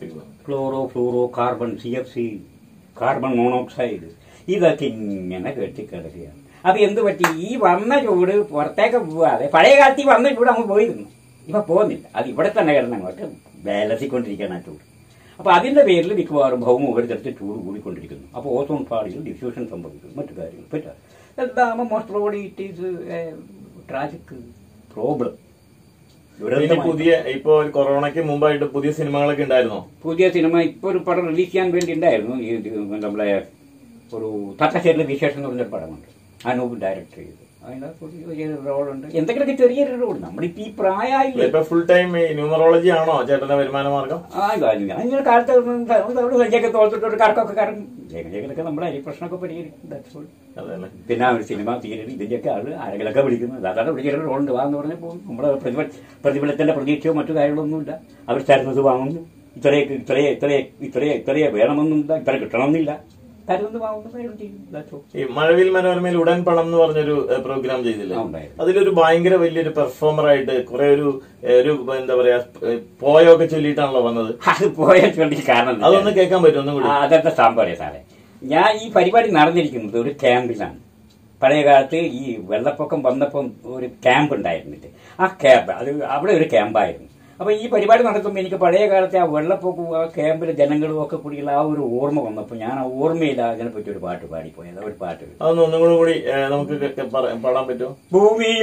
Chlorofluorocarbon C F C carbon monoxide ഇതൊക്കെ ഇങ്ങനെ കെട്ടിക്കിടക്കുകയാണ് അത് എന്ത് പറ്റി ഈ വന്ന ചൂട് പുറത്തേക്ക് പോവാതെ പഴയ കാലത്ത് ഈ വന്ന ചൂട് അങ്ങ് പോയിരുന്നു ഇപ്പൊ പോകുന്നില്ല അത് ഇവിടെ തന്നെ കിടന്ന് അങ്ങോട്ട് വേലസിക്കൊണ്ടിരിക്കുകയാണ് ആ ചൂട് അപ്പൊ അതിന്റെ പേരിൽ മിക്കവാറും ഭൗമ ഉപരിതലത്തിൽ ചൂട് കൂടിക്കൊണ്ടിരിക്കുന്നു അപ്പോൾ ഓസോൺ പാളിയിൽ ഡിഫ്യൂഷൻ സംഭവിക്കുന്നു മറ്റു കാര്യങ്ങൾ പറ്റാ എന്താകുമ്പോൾ most probably it is tragic problem ഇനി പുതിയ ഇപ്പൊ കൊറോണയ്ക്ക് മുമ്പായിട്ട് പുതിയ സിനിമകളൊക്കെ ഉണ്ടായിരുന്നോ പുതിയ സിനിമ ഇപ്പൊ ഒരു പടം റിലീസ് ചെയ്യാൻ വേണ്ടി ഉണ്ടായിരുന്നു ഈ ഇത് നമ്മളെ ഒരു തത്തശ്ശേരിലെ വിശേഷം എന്ന് പറഞ്ഞൊരു പടമുണ്ട് അനൂപ് ഡയറക്ടർ ചെയ്തു അതിനകത്ത് ഒരു ചെറിയൊരു റോളുണ്ട് എന്തെങ്കിലുമൊക്കെ ചെറിയൊരു റോൾ നമ്മളിപ്പോ ഈ പ്രായമായില്ലേ ഇപ്പൊ ഫുൾ ടൈം ഈ ന്യൂമറോളജി ആണോ ചേട്ടന്റെ വരുമാന മാർഗം ആ അങ്ങനെ കാലത്ത് അവിടെ സഞ്ചയൊക്കെ തോർത്തിട്ട് ഒരു കറക്കൊക്കെ കറങ്ങും ജഗജകളൊക്കെ നമ്മുടെ അരി പ്രശ്നമൊക്കെ പരിഹരിക്കും That's all. അതെ പിന്നെ ഒരു സിനിമ സീരിയൽ ഇതിന്റെയൊക്കെ ആള് ആരെങ്കിലൊക്കെ വിളിക്കുന്നത് അതാണ് ഒരു ചെറിയ റോളുണ്ട് വാന്ന് പറഞ്ഞാൽ പോകും നമ്മുടെ പ്രതിഫല പ്രതിഫലത്തിന്റെ പ്രതീക്ഷയോ മറ്റു കാര്യങ്ങളൊന്നുമില്ല അവർ തരുന്നത് വാങ്ങുന്നു ഇത്രയെ ഇത്രയെ ഇത്രയെ ഇത്രയെ ഇത്രയെ വേണമെന്നില്ല ഇത്ര കിട്ടണമെന്നില്ല തരുന്നത് വാങ്ങുന്നു കാര്യം ചെയ്യും That's all. ഈ മഴവിൽ മനോരമയിൽ ഉടൻ പണം എന്ന് പറഞ്ഞൊരു പ്രോഗ്രാം ചെയ്തില്ലേ ആ, ഉണ്ടായിരുന്നു. അതിലൊരു ഭയങ്കര വലിയൊരു പെർഫോമർ ആയിട്ട് കുറെ ഒരു ഏ, ഒരു എന്താ പറയാ ഏ, പോയൊക്കെ ചൊല്ലിയിട്ടാണല്ലോ വന്നത് അത് പോയ ചൊല്ലി കാരണം എന്താ? അതൊന്ന് കേൾക്കാൻ പറ്റും ഒന്നും കൂടി ആ, അതെന്താ സംഭവം സാറേ ഞാൻ ഈ പരിപാടി നടന്നിരിക്കുന്നത് ഒരു ക്യാമ്പിലാണ് പഴയ കാലത്ത് ഈ വെള്ളപ്പൊക്കം വന്നപ്പം ഒരു ക്യാമ്പ് ഉണ്ടായിരുന്നില്ല ആ ക്യാമ്പ് അത് അവിടെ ഒരു ക്യാമ്പായിരുന്നു അപ്പൊ ഈ പരിപാടി നടത്തുമ്പോൾ എനിക്ക് പഴയ കാലത്തെ ആ വെള്ളപ്പൊക്കവും ആ ക്യാമ്പിലെ ജനങ്ങളും ഒക്കെ കൂടിയുള്ള ആ ഒരു ഓർമ്മ വന്നപ്പോൾ ഞാൻ ആ ഓർമ്മയിൽ അതിനെപ്പറ്റി ഒരു പാട്ട് പാടിപ്പോയത് ഒരു പാട്ട് അതൊന്ന് ഒന്നും കൂടെ കൂടി ഏ, നമുക്ക് കേ- കേ- പറ- പാടാൻ പറ്റുമോ ഭൂമിയിൽ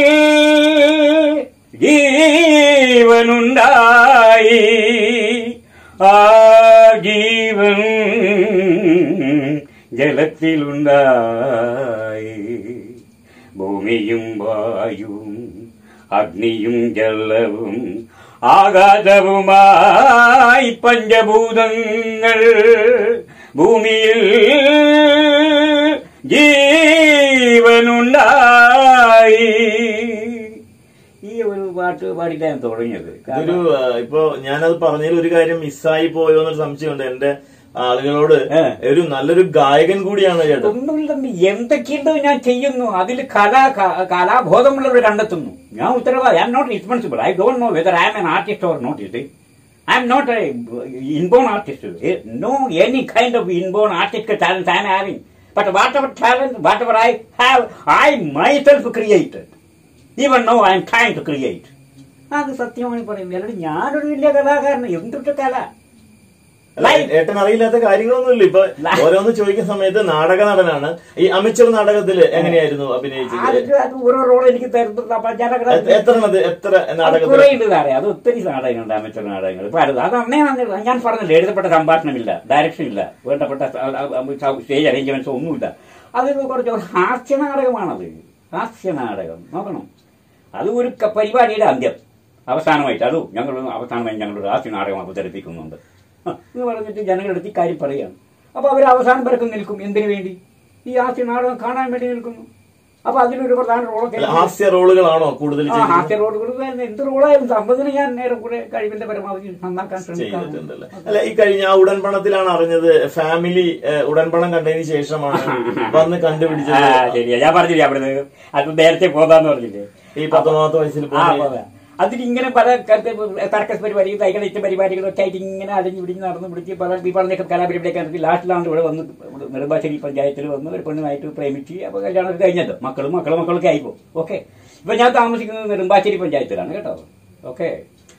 ജീവനുണ്ടായി ആ ജീവൻ ജലത്തിലുണ്ടായി ഭൂമിയും വായുവും അഗ്നിയും ജലവും ആകാശവുമായി പഞ്ചഭൂതങ്ങൾ ഭൂമിയിൽ ജീവനുണ്ടായി ഈ ഒരു പാട്ട് പാടിയിട്ടാണ് തുടങ്ങിയത് ഇതൊരു ആ, ഇപ്പൊ ഞാനത് പറഞ്ഞതിൽ ഒരു കാര്യം മിസ്സായി പോയോ എന്നൊരു സംശയമുണ്ട് എന്റെ ആളുകളോട് ഏ. ഒരു നല്ലൊരു ഗായകൻ കൂടിയാണ് ചേട്ടൻ ഒന്നുമില്ലെന്ന് എന്തൊക്കെയുണ്ടോ ഞാൻ ചെയ്യുന്നു അതിൽ കലാ ക- കലാബോധമുള്ളവർ കണ്ടെത്തുന്നു ഞാൻ ഉത്തരവാദി I'm not responsible I don't know whether I'm an artist or not it I'm not a inborn artist no any kind of inborn artist talent I'm having but whatever talent whatever I have I myself created even no I'm trying to create അത് സത്യമായി പറയും അല്ലെങ്കിൽ ഞാനൊരു വലിയ കലാകാരൻ എന്തൊക്കെ കല അല്ല, ഏട്ടൻ അറിയില്ലാത്ത കാര്യങ്ങളൊന്നുമില്ല ഇപ്പൊ ഓരോന്ന് ചോദിക്കുന്ന സമയത്ത് നാടക നടനാണ് ഈ അമിച്ചർ നാടകത്തില് എങ്ങനെയായിരുന്നു അഭിനയിച്ചത് അത് അത് ഓരോ റോൾ എനിക്ക് തരുന്നത് അപ്പൊ ഞാനങ്ങനെ എ- എത്ര എണ്ണത്- എത്ര നാടകത്തിൽ കുറെ ഉണ്ട് സാറേ അത് ഒത്തിരി നാടകങ്ങളുണ്ട് അമച്ചർ നാടകങ്ങൾ ഇപ്പൊ അത് അത് അന്നേ വന്നില്ല. ഞാൻ പറഞ്ഞില്ല എഴുതപ്പെട്ട സംഭാഷണമില്ല ഡയറക്ഷൻ ഇല്ല വേണ്ടപ്പെട്ട സ്റ്റേജ് അറേഞ്ച്മെന്റ്സ് ഒന്നുമില്ല അത് കുറച്ച് ഒരു ഹാസ്യ നാടകമാണത് ഹാസ്യ നാടകം നോക്കണം അത് ഒരു ക- പരിപാടിയുടെ അന്ത്യം അവസാനമായിട്ട് അതും ഞങ്ങൾ അവസാനമായി ഞങ്ങളൊരു ഹാസ്യ നാടകം അവതരിപ്പിക്കുന്നുണ്ട് ആ, എന്ന് പറഞ്ഞിട്ട് ജനങ്ങളെടുത്ത് ഈ കാര്യം പറയുകയാണ് അപ്പൊ അവർ അവസാനം വരക്കും നിൽക്കും എന്തിനു വേണ്ടി ഈ ഹാസ്യ നാടകം കാണാൻ വേണ്ടി നിൽക്കുന്നു അപ്പൊ അതിലൊരു പ്രധാന റോളൊക്കെ അല്ല, ഹാസ്യ റോളുകളാണോ കൂടുതൽ ആ ചെയ്തത്? ഹാസ്യ റോഡുകൾ എന്ത് റോളായാലും സമ്പതിന് ഞാൻ നേരെ കൂടെ കഴിവിന്റെ പരമാവധി നന്നാക്കാൻ ചെയ്തിട്ടുണ്ടല്ലേ ശ്രമിക്കാം അല്ല ഈ കഴിഞ്ഞ ആ ഉടൻപണത്തിലാണ് അറിഞ്ഞത് ഫാമിലി ഏഹ്, ഉടൻപണം കണ്ടതിന് ശേഷമാണ് വന്ന് ആ കണ്ടുപിടിച്ചത് ശരിയാ ഞാൻ പറഞ്ഞില്ലേ അവിടെ അത് നേരത്തെ പോകാന്ന് പറഞ്ഞില്ലേ ഈ പത്തൊമ്പതാമത്തെ വയസ്സിൽ ആ പോയി പോകാം അതിലിങ്ങനെ പല തർക്കസ് പരിപാടികൾ തൈകളിച്ച പരിപാടികളൊക്കെ ആയിട്ട് ഇങ്ങനെ അലഞ്ഞു പിടിച്ച് നടന്ന് പിടിച്ച് പല ഈ പറഞ്ഞ കലാപരിപാടിയൊക്കെ നടത്തി ലാസ്റ്റിലാണ് ഇവിടെ വന്ന് നെടുമ്പാശ്ശേരി പഞ്ചായത്തിൽ വന്ന് ഒരു പെണ്ണുമായിട്ട് പ്രേമിച്ച് അപ്പൊ കല്യാണം ഒക്കെ കഴിഞ്ഞല്ലോ മക്കളും മക്കളും മക്കളൊക്കെ ആയിപ്പോ ഓക്കെ ഇപ്പൊ ഞാൻ താമസിക്കുന്നത് നെടുമ്പാശ്ശേരി പഞ്ചായത്തിലാണ് കേട്ടോ ഓക്കെ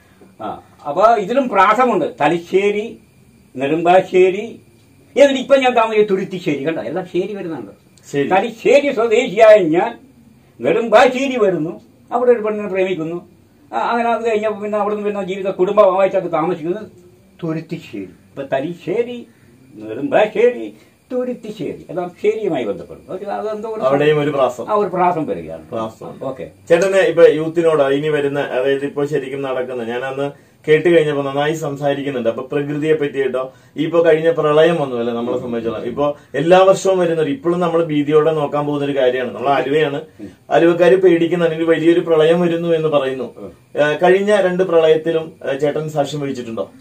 ആ അപ്പൊ ഇതിലും പ്രാസമുണ്ട് തലശ്ശേരി നെടുമ്പാശ്ശേരി എന്നിട്ട് ഇപ്പൊ ഞാൻ താമസിക്കുന്നത് തുരുത്തിശ്ശേരി കണ്ടോ എല്ലാം ശരി വരുന്നുണ്ട് ശരി. തലശ്ശേരി സ്വദേശിയായ ഞാൻ നെടുമ്പാശ്ശേരി വരുന്നു അവിടെ ഒരു പെണ്ണിനെ പ്രേമിക്കുന്നു ആ, അങ്ങനെ അത് കഴിഞ്ഞപ്പോൾ പിന്നെ അവിടെ നിന്ന് പിന്നെ ജീവിത കുടുംബമായിട്ടൊക്കെ താമസിക്കുന്നത് തുരുത്തിശ്ശേരി ഇപ്പൊ തലശ്ശേരി നെടുമ്പാശ്ശേരി തുരുത്തിശ്ശേരി എല്ലാം ശേരിയുമായി ബന്ധപ്പെടും ഓക്കേ, അതെന്തോ ഒരു അവിടെയും ഒരു പ്രാസം ആ ഒരു പ്രാസം വരികയാണ് പ്രാസമുണ്ട്. ഓക്കെ ചേട്ടന് ഇപ്പൊ യൂത്തിനോട് ഇനി വരുന്ന അതായത് ഇപ്പൊ ശരിക്കും നടക്കുന്ന ഞാൻ അന്ന് കേട്ട് കഴിഞ്ഞപ്പോ നന്നായി സംസാരിക്കുന്നുണ്ട് അപ്പൊ പ്രകൃതിയെ പറ്റിയിട്ടോ ഈ ഇപ്പൊ കഴിഞ്ഞ പ്രളയം വന്നുവല്ലേ നമ്മളെ സംബന്ധിച്ചോളം ഇപ്പൊ എല്ലാ വർഷവും വരുന്ന ഒരു- ഇപ്പോഴും നമ്മൾ ഭീതിയോടെ നോക്കാൻ പോകുന്ന ഒരു കാര്യമാണ് നമ്മൾ ആലുവയാണ് ആലുവക്കാര് പേടിക്കുന്ന അല്ലെങ്കിൽ വലിയൊരു പ്രളയം വരുന്നു എന്ന് പറയുന്നു ഏഹ് കഴിഞ്ഞ രണ്ട് പ്രളയത്തിലും ഏഹ് ചേട്ടൻ സാക്ഷ്യം വഹിച്ചിട്ടുണ്ടോ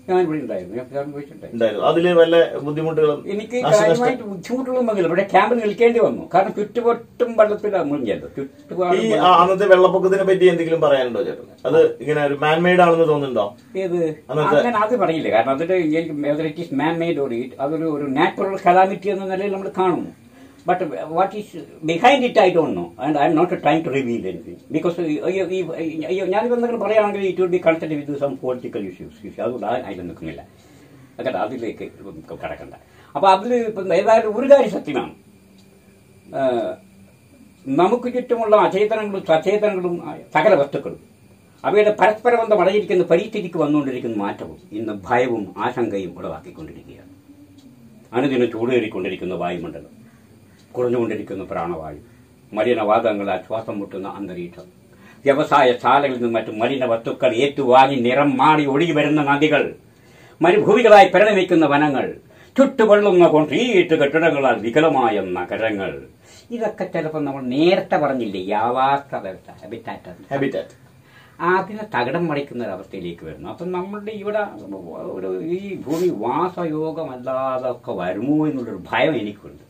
ഞാൻ ഇവിടെ ഉണ്ടായിരുന്നു ഞാൻ ഞാൻ പോയിട്ടുണ്ടായിരുന്നു ഉണ്ടായിരുന്നു അതില് വല്ല ബുദ്ധിമുട്ടുകളും എനിക്ക് നാശനഷ്ടം- കാര്യമായിട്ട് ബുദ്ധിമുട്ടുള്ളൊന്നും വന്നില്ല ഇവിടെ ക്യാമ്പിൽ നിൽക്കേണ്ടി വന്നു കാരണം ചുറ്റുപൊട്ടും വെള്ളത്തിലാണ് മുങ്ങിയത് ഈ ചുറ്റുപാടും ആ, അന്നത്തെ വെള്ളപ്പൊക്കത്തിനെ പറ്റി എന്തെങ്കിലും പറയാനുണ്ടോ ചേട്ടൻ അത് ഇങ്ങനെ ഒരു മാൻമെയ്ഡ് ആണെന്ന് തോന്നുന്നുണ്ടോ ഏത് അന്നത്തെ- അങ്ങനെ അത് പറയില്ല കാരണം അതിന്റെ എനിക്ക് മാൻ മെയ്ഡ് ഓർ ഇറ്റ് അതൊരു ഒരു നാച്ചുറൽ കലാമിറ്റി എന്ന നിലയിൽ നമ്മൾ കാണുന്നു but what is behind it I don't know and I'm not trying to reveal anything because അയ്യോ ഞാനിപ്പോൾ എന്തെങ്കിലും പറയുകയാണെങ്കിൽ it will be concept with some political issues അതുകൊണ്ട് ആ അതിൽ നിൽക്കുന്നില്ല കേട്ടോ അതിലേക്ക് കടക്കണ്ട അപ്പൊ അതിൽ ഇപ്പം ഏതായാലും ഒരു കാര്യം സത്യമാണ് ആ, നമുക്ക് ചുറ്റുമുള്ള അചേതനങ്ങളും സചേതനങ്ങളും ആയ സകല വസ്തുക്കളും അവയുടെ പരസ്പര ബന്ധം അടയിരിക്കുന്ന പരിസ്ഥിതിക്ക് വന്നുകൊണ്ടിരിക്കുന്ന മാറ്റവും ഇന്ന് ഭയവും ആശങ്കയും ഉളവാക്കിക്കൊണ്ടിരിക്കുകയാണ് അനുദിനം ചൂടേറിക്കൊണ്ടിരിക്കുന്ന വായുമണ്ഡലം കുറഞ്ഞുകൊണ്ടിരിക്കുന്ന പ്രാണവായു മലിനവാദങ്ങളെ ശ്വാസം മുട്ടുന്ന അന്തരീക്ഷം വ്യവസായ ശാലകളിൽ നിന്നും മറ്റും മലിന വസ്തുക്കൾ ഏറ്റുവാങ്ങി നിറം മാറി ഒഴുകി വരുന്ന നദികൾ മരുഭൂമികളായി പരിണമിക്കുന്ന വനങ്ങൾ ചുട്ടുപൊള്ളുന്ന കോൺക്രീറ്റ് കെട്ടിടങ്ങളാൽ വികലമായ നഗരങ്ങൾ ഇതൊക്കെ ചിലപ്പോൾ നമ്മൾ നേരത്തെ പറഞ്ഞില്ലേ യാവാസ്ഥ വ്യവസ്ഥ habitat. ഹാബിറ്റാറ്റ് അതിനെ തകിടം മറിക്കുന്ന ഒരവസ്ഥയിലേക്ക് വരുന്നു അപ്പം നമ്മളുടെ ഇവിടെ ഒരു ഈ ഭൂമി വാസയോഗമല്ലാതെ ഒക്കെ വരുമോ എന്നുള്ളൊരു ഭയം എനിക്കുണ്ട്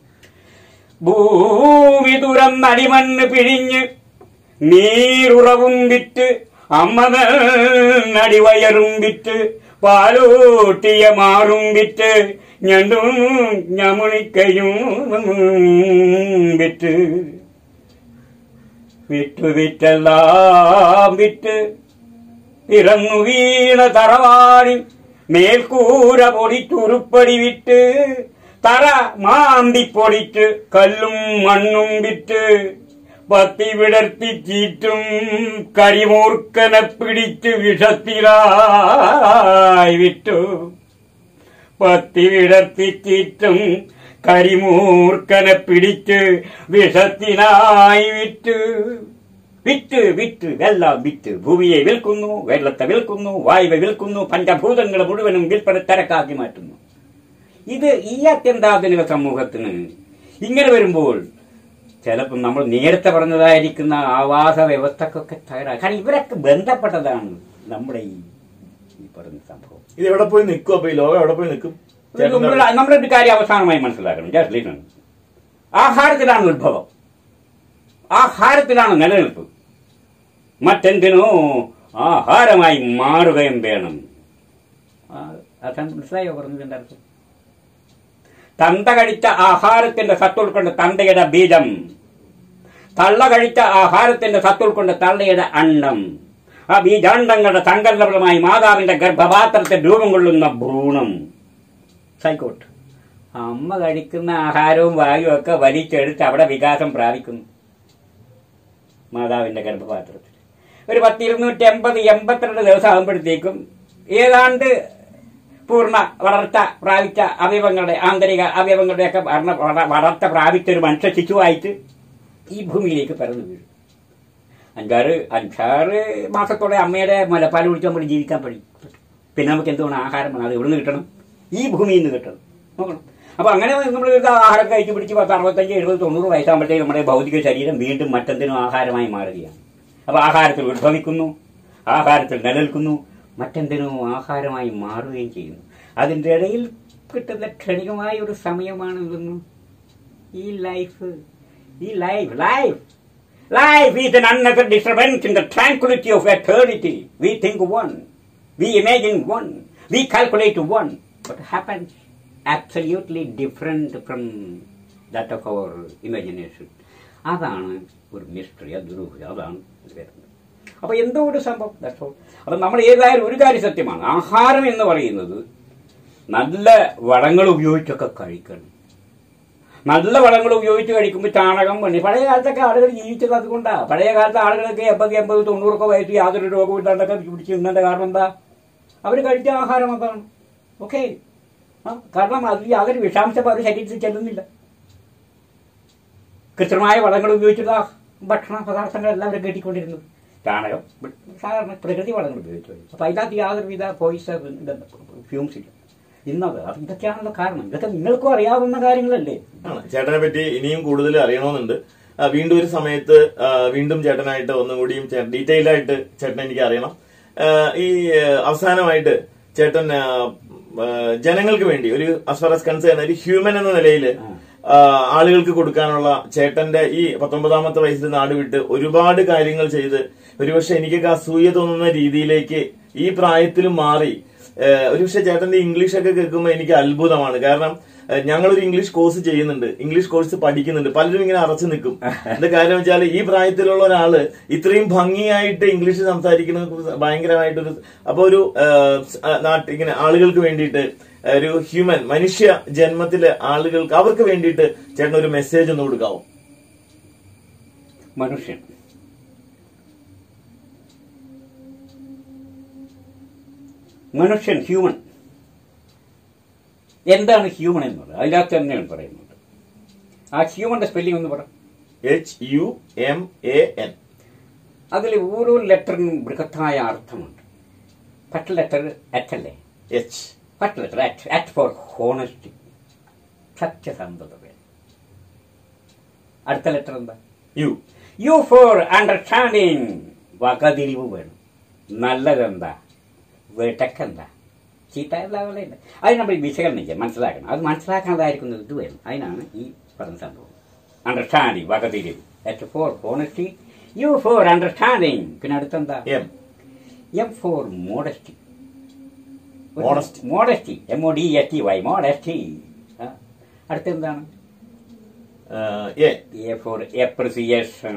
ഭൂമി തുറന്നടിമണ്ണ് പിഴിഞ്ഞ് നീരുറവും വിറ്റ് അമ്മകൾ നടിവയറും വിറ്റ് പാലൂട്ടിയ മാറും വിറ്റ് ഞണ്ടും ഞമുണിക്കയും വിറ്റ് വിറ്റു വിറ്റെല്ലാം വിറ്റ് ഇറങ്ങു വീണ തറവാടി മേൽക്കൂര പൊടിച്ചുരുപ്പടി വിറ്റ് തറ മാന്തി പൊടിച്ച് കല്ലും മണ്ണും വിറ്റ് പത്തി വിടർത്തി ചീറ്റും കരിമൂർക്കനെ പിടിച്ച് വിഷത്തിലായി വിറ്റു പത്തി വിടർത്തി ചീറ്റും കരിമൂർക്കനെ പിടിച്ച് വിഷത്തിനായി വിറ്റ് വിറ്റ് വിറ്റ് എല്ലാം വിറ്റ് ഭൂമിയെ വിൽക്കുന്നു വെള്ളത്തെ വിൽക്കുന്നു വായുവെ വിൽക്കുന്നു പഞ്ചഭൂതങ്ങളെ മുഴുവനും വിൽപ്പന തിരക്കാക്കി മാറ്റുന്നു ഇത് ഈ അത്യന്താധുനിക സമൂഹത്തിന് ഇങ്ങനെ വരുമ്പോൾ ചിലപ്പോൾ നമ്മൾ നേരത്തെ പറഞ്ഞതായിരിക്കുന്ന ആവാസ വ്യവസ്ഥക്കൊക്കെ തയ്യാറാണ് കാരണം ഇവരൊക്കെ ബന്ധപ്പെട്ടതാണ് നമ്മുടെ ഈ ഈ പറഞ്ഞ സംഭവം ഇത് എവിടെ പോയി നിൽക്കും അപ്പൊ ഈ ലോകം എവിടെ പോയി നിൽക്കും ചേട്ടൻ നമ്മൾ നമ്മളൊരു കാര്യം അവസാനമായി മനസ്സിലാക്കണം ജസ്റ്റ് ലിസൺ ആഹാരത്തിലാണ് ഉത്ഭവം ആഹാരത്തിലാണ് നിലനിൽപ്പ് മറ്റെന്തിനോ ആഹാരമായി മാറുകയും വേണം ആ, അതാണ് മനസ്സിലായോ പറഞ്ഞതിന്റെ അർത്ഥം തന്ത കഴിച്ച ആഹാരത്തിന്റെ സത്ത് ഉൾക്കൊണ്ട് തന്തയുടെ ബീജം തള്ള കഴിച്ച ആഹാരത്തിന്റെ സത്ത് ഉൾക്കൊണ്ട് തള്ളയുടെ അണ്ഡം ആ ബീജാണ്ഡങ്ങളുടെ സങ്കല്പമായി മാതാവിന്റെ ഗർഭപാത്രത്തിൽ രൂപം കൊള്ളുന്ന ഭ്രൂണം സൈക്കോട്ട് അമ്മ കഴിക്കുന്ന ആഹാരവും വായുവും ഒക്കെ വലിച്ചെടുത്ത് അവിടെ വികാസം പ്രാപിക്കുന്നു മാതാവിന്റെ ഗർഭപാത്രത്തിൽ ഒരു പത്ത് ഇരുന്നൂറ്റി എൺപത് എൺപത്തിരണ്ട് ദിവസം ആകുമ്പോഴത്തേക്കും ഏതാണ്ട് പൂർണ്ണ വളർച്ച പ്രാപിച്ച അവയവങ്ങളുടെ ആന്തരിക അവയവങ്ങളുടെയൊക്കെ വർണ്ണ- വള- വളർച്ച പ്രാപിച്ച ഒരു മനുഷ്യ ശിശുവായിട്ട് ഈ ഭൂമിയിലേക്ക് പിറന്നു വീഴും അഞ്ചാറ് അഞ്ചാറ് മാസത്തോടെ അമ്മയുടെ മുലപ്പാൽ കുടിച്ച് നമ്മൾ ജീവിക്കാൻ പഠിക്കും പിന്നെ നമുക്ക് എന്തുകൊണ്ട് ആഹാരം വേണം അത് എവിടെ നിന്ന് കിട്ടണം ഈ ഭൂമിയിൽ നിന്ന് കിട്ടണം നോക്കണം അപ്പൊ അങ്ങനെ നമ്മൾ ഇത് ആഹാരം കഴിച്ചു പിടിച്ച് പത്ത് അറുപത്തഞ്ച് എഴുപത് തൊണ്ണൂറ് വയസ്സാകുമ്പോഴത്തേക്ക് നമ്മുടെ ഭൗതിക ശരീരം വീണ്ടും മറ്റെന്തിനും ആഹാരമായി മാറുകയാണ് അപ്പൊ ആഹാരത്തിൽ ഉത്ഭവിക്കുന്നു ആഹാരത്തിൽ നിലനിൽക്കുന്നു മറ്റെന്തിനും ആഹാരമായി മാറുകയും ചെയ്യുന്നു അതിന്റെ ഇടയിൽ കിട്ടുന്ന ക്ഷണികമായ ഒരു സമയമാണ് ഇതൊന്നും ഈ ലൈഫ് ഈ life life Life is an unnecessary disturbance in the tranquility of eternity. We think one. We imagine one. We calculate one. What happens absolutely different from that of our imagination. അതാണ് ഒരു mystery അതൊരു അതാണ് ഇത് വരുന്നത് അപ്പൊ എന്തോ ഒരു സംഭവം That's all. അപ്പൊ നമ്മൾ ഏതായാലും ഒരു കാര്യം സത്യമാണ് ആഹാരം എന്ന് പറയുന്നത് നല്ല വളങ്ങൾ ഉപയോഗിച്ചൊക്കെ കഴിക്കണം നല്ല വളങ്ങൾ ഉപയോഗിച്ച് കഴിക്കുമ്പോൾ ചാണകം മണ്ണി പഴയ കാലത്തൊക്കെ ആളുകൾ ജീവിച്ചത് അതുകൊണ്ടാണ് പഴയ കാലത്ത് ആളുകളൊക്കെ എൺപത് എൺപത് തൊണ്ണൂറൊക്കെ വയസ്സ് യാതൊരു രോഗവും ഇല്ലാണ്ടൊക്കെ പിടിച്ച് നിന്നതിന്റെ കാരണം എന്താ അവർ കഴിച്ച ആഹാരം അതാണ് ഓക്കെ ആ കാരണം അതിൽ യാതൊരു വിഷാംശം അവരുടെ ശരീരത്തിൽ ചെല്ലുന്നില്ല കൃത്രിമമായ വളങ്ങൾ ഉപയോഗിച്ചുള്ള ഭക്ഷണ പദാർത്ഥങ്ങളെല്ലാം അവർ കേട്ടിക്കൊണ്ടിരുന്നത് ചാണകം സാധാരണ പ്രകൃതി വളങ്ങൾ ഉപയോഗിച്ചു അപ്പൊ അതിനകത്ത് യാതൊരുവിധ പോയിസ് ഫ്യൂംസ് ഇല്ല ഇന്നത് അത് ഇതൊക്കെയാണല്ലോ കാരണം ഇതൊക്കെ നിങ്ങൾക്കും അറിയാവുന്ന കാര്യങ്ങളല്ലേ ആണ് ചേട്ടനെ പറ്റി ഇനിയും കൂടുതൽ അറിയണമെന്നുണ്ട് ആ, വീണ്ടും ഒരു സമയത്ത് ആ, വീണ്ടും ചേട്ടനായിട്ട് ഒന്നും കൂടിയും ഡീറ്റെയിൽ ആയിട്ട് ചേട്ടനെ എനിക്ക് അറിയണം ആ, ഈ ആ, അവസാനമായിട്ട് ചേട്ടൻ ആ, ആ, ജനങ്ങൾക്ക് വേണ്ടി ഒരു as far as കൺസേൺ ഒരു ഹ്യൂമൻ എന്ന നിലയിൽ ആളുകൾക്ക് കൊടുക്കാനുള്ള ചേട്ടന്റെ ഈ പത്തൊമ്പതാമത്തെ വയസ്സിൽ നാട് വിട്ട് ഒരുപാട് കാര്യങ്ങൾ ചെയ്ത് ഒരുപക്ഷെ എനിക്കൊക്കെ അസൂയ തോന്നുന്ന രീതിയിലേക്ക് ഈ പ്രായത്തിലും മാറി ഏഹ് ഒരുപക്ഷെ ചേട്ടന്റെ ഇംഗ്ലീഷ് ഒക്കെ കേൾക്കുമ്പോൾ എനിക്ക് അത്ഭുതമാണ് കാരണം ഏഹ് ഞങ്ങളൊരു ഇംഗ്ലീഷ് കോഴ്സ് ചെയ്യുന്നുണ്ട് ഇംഗ്ലീഷ് കോഴ്സ് പഠിക്കുന്നുണ്ട് പലരും ഇങ്ങനെ അറച്ചു നിൽക്കും എന്താ കാര്യം വെച്ചാൽ ഈ പ്രായത്തിലുള്ള ഒരാള് ഇത്രയും ഭംഗിയായിട്ട് ഇംഗ്ലീഷ് സംസാരിക്കുന്നത് ഭയങ്കരമായിട്ടൊരു അപ്പൊ ഒരു ഏഹ്, സ്- ആ, നാട്ട് ഇങ്ങനെ ആളുകൾക്ക് വേണ്ടിയിട്ട് ഒരു ഹ്യൂമൻ മനുഷ്യ ജന്മത്തിലെ ആളുകൾക്ക് അവർക്ക് വേണ്ടിയിട്ട് ചേട്ടൻ ഒരു മെസ്സേജ് ഒന്ന് കൊടുക്കാവോ മനുഷ്യൻ മനുഷ്യൻ ഹ്യൂമൻ എന്താണ് ഹ്യൂമൻ എന്നുള്ളത് അതിനകത്ത് തന്നെയാണ് പറയുന്നത് ആ ഹ്യൂമന്റെ സ്പെല്ലിംഗ് ഒന്ന് പറ H U M A N അതിൽ ഓരോ ലെറ്ററിനും ബൃഹത്തായ അർത്ഥമുണ്ട് ഫസ്റ്റ് ലെറ്റർ അറ്റല്ലേ H first letter at at for honesty സത്യസന്ധത വേണം അടുത്ത ലെറ്റർ എന്താ യു യു ഫോർ അണ്ടർസ്റ്റാൻഡിങ് വകതിരിവ് വേണം നല്ലതെന്താ വെട്ടക്കെന്താ ചീത്ത എല്ലാവരുണ്ട് അത് നമ്മൾ വിശകലനം ചെയ്യാം മനസ്സിലാക്കണം അത് മനസ്സിലാക്കാതായിരിക്കുന്നത് ഇത് വേണം അതിനാണ് ഈ പറഞ്ഞ സംഭവം അണ്ടർസ്റ്റാൻഡിങ് വകതിരിവ് at for honesty U for understanding പിന്നെ അടുത്തെന്താ M M for modesty Modesty. Modesty M O D S T Y modesty അടുത്തെന്താണ് A A for appreciation.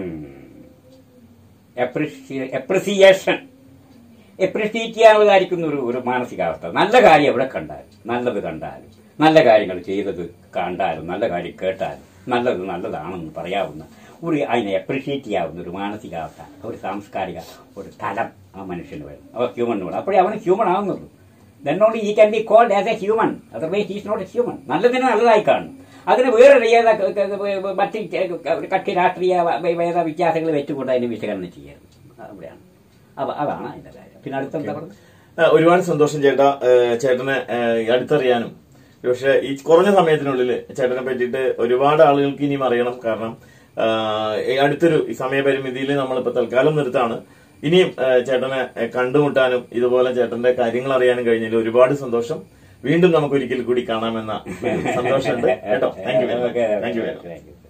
Appreciation appreciate ചെയ്യാനുള്ളതായിരിക്കുന്ന ഒരു ഒരു മാനസികാവസ്ഥ നല്ല കാര്യം എവിടെ കണ്ടാലും നല്ലത് കണ്ടാലും നല്ല കാര്യങ്ങൾ ചെയ്തത് കണ്ടാലും നല്ല കാര്യം കേട്ടാലും നല്ലത് നല്ലതാണെന്ന് പറയാവുന്ന ഒരു അതിനെ എപ്രിഷിയേറ്റ് ചെയ്യാവുന്ന ഒരു മാനസികാവസ്ഥ ഒരു സാംസ്കാരിക ഒരു തലം ആ മനുഷ്യന് വേണം അവർ ഹ്യൂമന് വേണം അപ്പോഴേ അവന് ഹ്യൂമൻ ആവുന്നുള്ളൂ then only he can be called as a human otherwise is not a human നല്ലതിനെ നല്ലതായി കാണും അതിന് വേറെ ഏത മറ്റ് ഒരു കക്ഷി രാഷ്ട്രീയ വേദ വ്യത്യാസങ്ങൾ വെച്ചുകൊണ്ട് അതിനെ വിശകലനം ചെയ്യരുത് അവിടെയാണ് അപ്പൊ അതാണ് അതിന്റെ കാര്യം പിന്നെ അടുത്തെന്താ പറഞ്ഞത് ആ, ഒരുപാട് സന്തോഷം ചേട്ടാ ഏ, ചേട്ടനെ ഏ, അടുത്തറിയാനും പക്ഷെ ഈ കുറഞ്ഞ സമയത്തിനുള്ളിൽ ചേട്ടനെ പറ്റിയിട്ട് ഒരുപാട് ആളുകൾക്ക് ഇനിയും അറിയണം കാരണം ആ, ഈ അടുത്തൊരു ഈ സമയപരിമിതിയിൽ നമ്മളിപ്പോ തൽക്കാലം നിർത്താണ് ഇനിയും ഏ, ചേട്ടനെ ഏ, കണ്ടുമുട്ടാനും ഇതുപോലെ ചേട്ടന്റെ കാര്യങ്ങൾ അറിയാനും കഴിഞ്ഞതിൽ ഒരുപാട് സന്തോഷം വീണ്ടും നമുക്ക് ഒരിക്കൽ കൂടി കാണാമെന്ന ഒരു സന്തോഷമുണ്ട് കേട്ടോ thank you thank you Thank you.